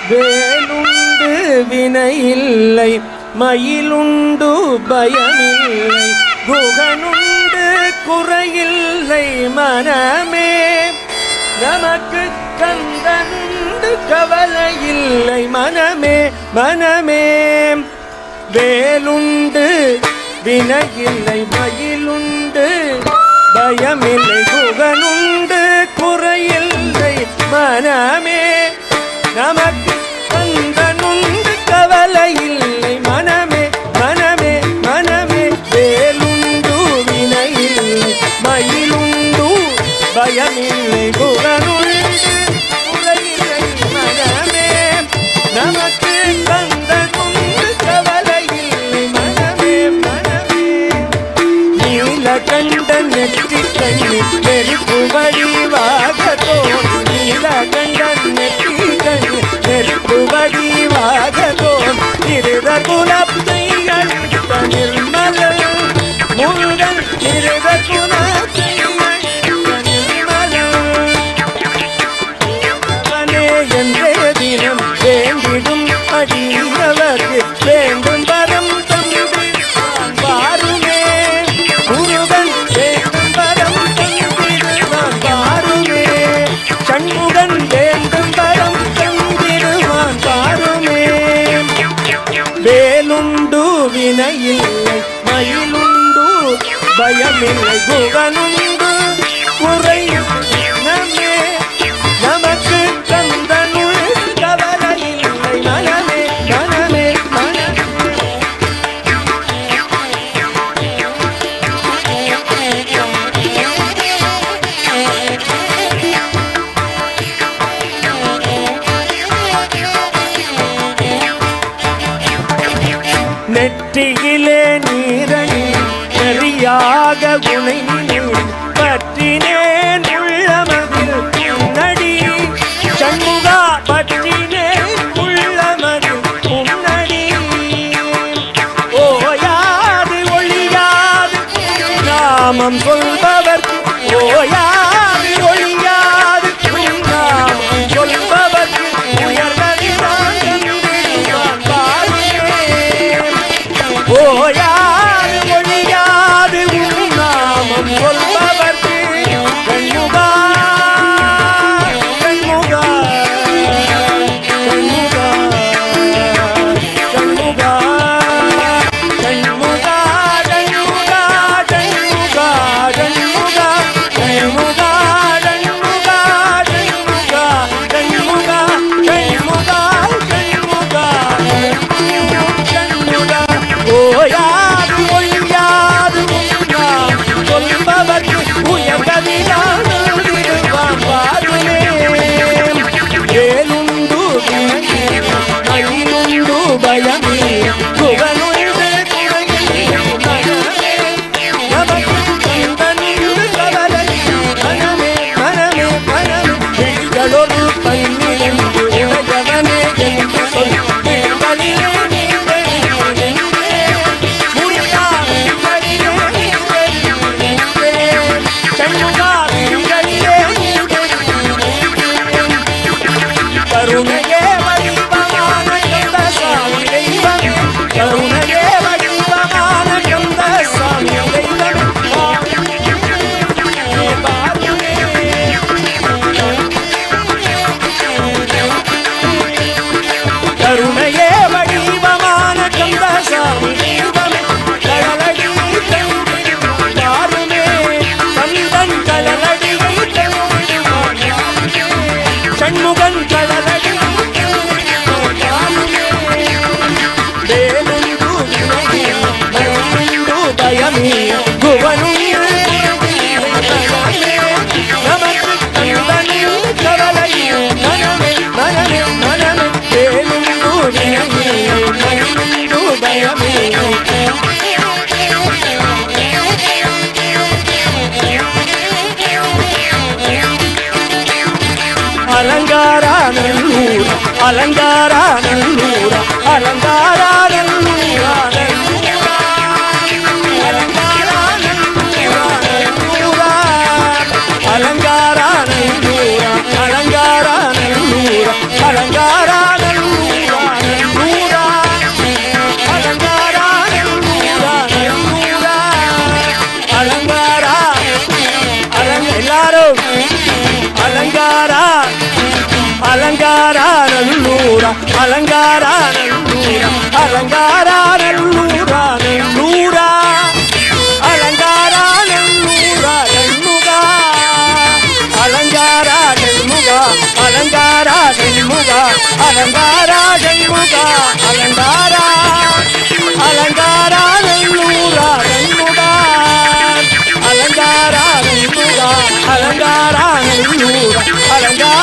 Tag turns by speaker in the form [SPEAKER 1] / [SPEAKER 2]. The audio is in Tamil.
[SPEAKER 1] வேலுண்டு வினையில்லை மயிலுண்டு பயமில்லை குகனுண்டு குறையில்லை மனமே நமக்கு கந்தனுண்டு கவலையில்லை மனமே மனமே வேலுண்டு வினையில்லை மயிலுண்டு பயமில்லை குகனுண்டு குறையில்லை மனமே நமக்கு கந்தனுண்டு கவலையில்லை மனமே மனமே மனமே வேலுண்டு வினையில்லை மயிலுண்டு பயமில்லை குகனுண்டு குறையில்லை மனமே நமக்கு கந்தனுண்டு கவலையில்லை மனமே மனமே நீலகண்ட நெற்றி கண்ணி நெருப்பு வடிவாக தோன் நீலகண்ட நெற்றி கண்ணி நெருப்பு வடிவாக தோன் இருத குலத்தை அழுத்த நிர்மலன் முருகன் இருத குலத்தை அழுத்த நிர்மலன் அவனே என்றே தினம் வேண்டிடும் அடியவர்க்கு வேண்டும் வரம் தந்திடுவான் பாருமே முருகன் வேண்டும் வரம் தந்திடுவான் பாருமே சண்முகன் வேண்டும் வரம் தந்திடுவான் பாருமே வேலுண்டு வினையில்லை மயிலுண்டு பயமில்லை குகனுண்டு குறையும் நமே நமக்கு கந்தனுள் கவலையில்லை மனமே மனமே மனமே நெற்றியிலே நீரணி நெறியாக உனை பற்றினேன் உள்ளமதில் உன்னடி சண்முகா பற்றினேன் உள்ளமதில் உன்னடி ஓயாது ஒளியாது நாமம் சொல்பவர் ஓயாது ஒளியாது நாமம் சொல்பவர் உயர்வதிதான் தந்திடுவான் பாருமே ஓயாது ஒழியாது உன் நாமம் சொல்பவர்க்கு கண்முகா கண்முகா கண்முகா கண்முகா கண்முகா கண்முகா கண்முகா கண்முகா கண்முகா கண்முகா கண்முகா கண்முகா கண்முகா கண்முகா கண்முகா ஓயாது ஒழியாது உண்ணாம் சொல்பவர்க்கு உயர்கதிதான் விடுவான் பாருமே ஏலுண்டு மயிலுண்டு பயமே குகனுண்டு குறையில் மனமே நமக்கு கந்தனுண்டு கவலை மனமே மனமே மனமே விழிகளொரு பன்னிரண்டு உடையவனே என்று சொல் விழிகளிலே கருணையே வடிவமான கந்த சாமி தெய்வமே கருணையே வடிவமான கந்த சாமி தெய்வமே பாருமே கருணையே வடிவமான கந்தசாமி தெய்வமே கடலடி தந்திடுவான் யாருமே கந்தன் கடலடியை தந்திடுவான் யாருமே சண்முகன் கடலடி தந்திடுவான் யாருமே வேலுண்டு வினையே, மயிலுண்டு பயமே குவனுண்டு நமக்கு கந்தனில் கவலையே மனமே மனமே மனமே வேலுண்டு வினையே, மயிலுண்டு பயமே அலங்காரா நல்லூர் அலங்காரா நல்லூர் அலங்காரா நல்லூர் அலங்காரா நல்லூரா அலங்காரா நல்லூரா அலங்காரா நல்லூரா அலங்காரா நல்லூரா அலங்காரா நல்லூரா அலங்காரா நல்லூரா அலங்காரா நல்லூரா நல்லூரா அலங்காரா நல்லூரா நன்முகா அலங்காரா நன்முகா அலங்காரா நன்முகா அலங்காரா நன்முகா அலங்காரா அலங்காரா நல்லூரா நன்முகா அலங்காரா நன்முகா அலங்காரா நல்லூரா அலங்காரா